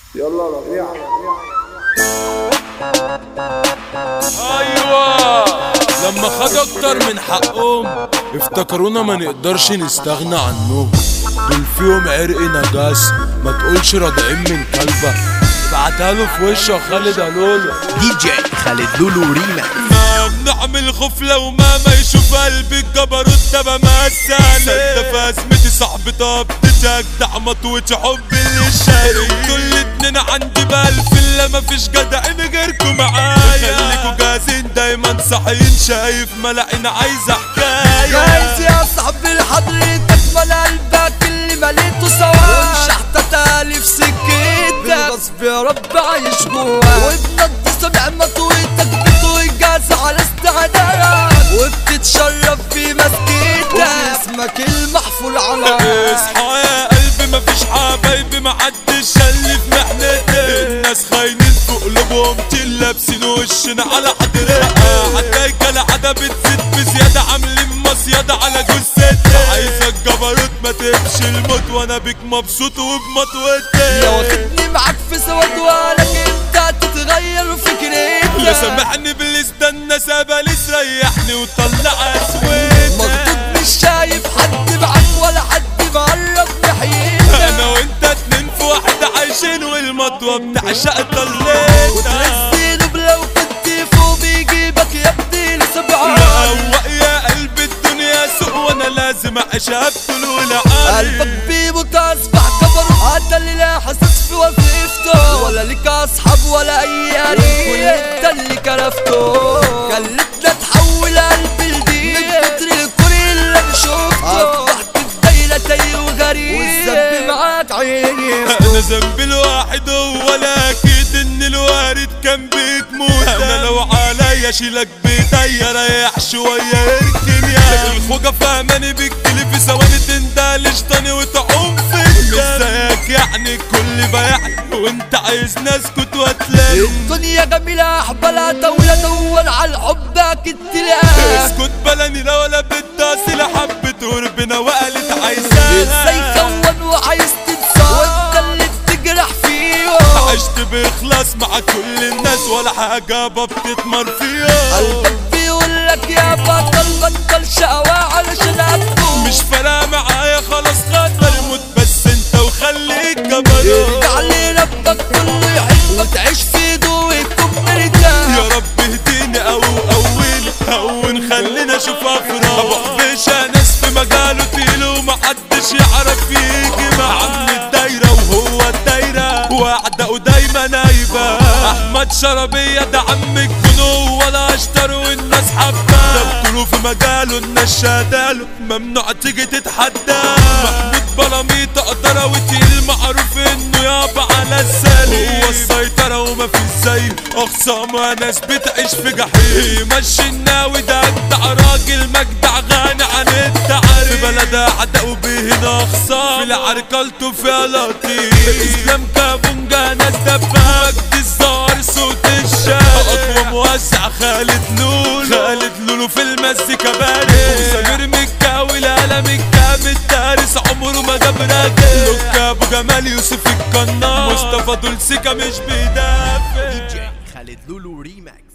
يلا ربيع ايوه لما خد اكتر من حقهم افتكرونا ما نقدرش نستغنى عنهم دول فيهم عرق نجاس ما تقولش راضعين من كلبة بعتها له في وشه خالد قالوله دي جي خالد لولو ريما ما بنعمل غفلة وماما يشوف قلبي الجبروت ده بمثل صدق في ازمتي صاحبي طب تجدع مطوة حب اللي شاري كل اتنين عندي بألف الا مفيش جدع غيركم معايا خليكوا جاهزين دايما صاحيين شايف ملاقين عايزة حكاية جايز يا صاحبي لحضرتك مال قلبك اللي مليته سوا ومشحتة تالي في سكتك بالغصب يا رب عايش جواك وبنض سمع مطويتك بتوي جاز على استعدادك وبتتشرف في مسكتك واسمك المحفور على اصحى يا قلبي مفيش حبايبي محدش شل في محنتي الناس خاينين في قلوبهم تيل لابسين وشنا على حضرتها حكاية العادة بتزيد بزيادة عاملين مصيادة على جثتي عايزك جبروت ما تمشي الموت وانا بيك مبسوط وبمطوتي لو واخدني معاك في سواد وقالك انت تتغير فكرتك يا سامحني باللي استنى سابليس ريحني وطلع اسود مخطوط مش شايف حد معاك ولا حد مقرب ناحيتك انا وانت اتنين في واحدة عايشين والمطوة بتعشق طليتها وترسيله لو كنت فوق بيجيبك يا ابني لسبعة روق يا قلب الدنيا سوق وانا لازم اعيش ابطل ولا قلبك بيموت اصبح كبر هذا اللي لا حاسس في وظيفته ولا ليك اصحاب ولا اي قريب كل انت اللي كرفته خلتنا تحول قلبي لدين من كتر الكوري اللي انا شفته اصبحت في دايره تايه وغريب والذنب معاك عيني انا ذنبي الواحد هو لا اكيد ان الوارد كان بتموت انا لو عليا اشيلك بايديا ريح شويه اركن يا الخوجه فهماني بالكلي في ثواني تندلش تاني وتعوم في مش زيك يعني الكل بايعني وانت عايزني اسكت واتلاقي الدنيا جميلة أحبالها طاولة دور على الحب أكيد تلاقيها اسكت بلاني لا ولا بتداسي لا حبت وربنا وقالت ازاي عايزاها كون وعايز تنسى وانت اللي بتجرح فيهم عشت بإخلاص مع كل الناس ولا حاجة بتتمر فيها قلبك بيقول لك يا بطل بطل شقوى علشان هتكون مش فارقة معايا خلاص خاطر موت بس انت وخليك جبروت يرجع لي ربك كله يحب وتعيش في ايده وتكون مرتاح يا رب اهديني او اول هون خلينا اشوف افراح ابو حبيشة ناس في مجاله تقيل ومحدش يعرف يجي مع عم الدايرة وهو الدايرة واعداءه دايما نايبة احمد شربية ده عم الجنو ولا اشتر والناس حباه دكتوره في مجاله الناس شاداله ممنوع تيجي تتحدى محمود بلاميط اقدر وتقيل معروف انه يابا على السليم هو السيطرة وما في زيه اخصام ناس بتعيش في جحيم مشي الناوي ده اجدع راجل مجدع غني عن التعريف في بلد اعداء وبهنا اخصام في العركلته فيها لطيف اسلام كابونجا ناس دباك دي الزهر صوت الشارع اقوى موزع خالد لولو خالد لولو في المزيكا بارد وسمير مكاوي القلم الجامد دارس عمره ما جاب راجل لوك ابو جمال يوسف القناص مصطفى دول سيكا مش بيدافع دي جي خالد لولو ريماكس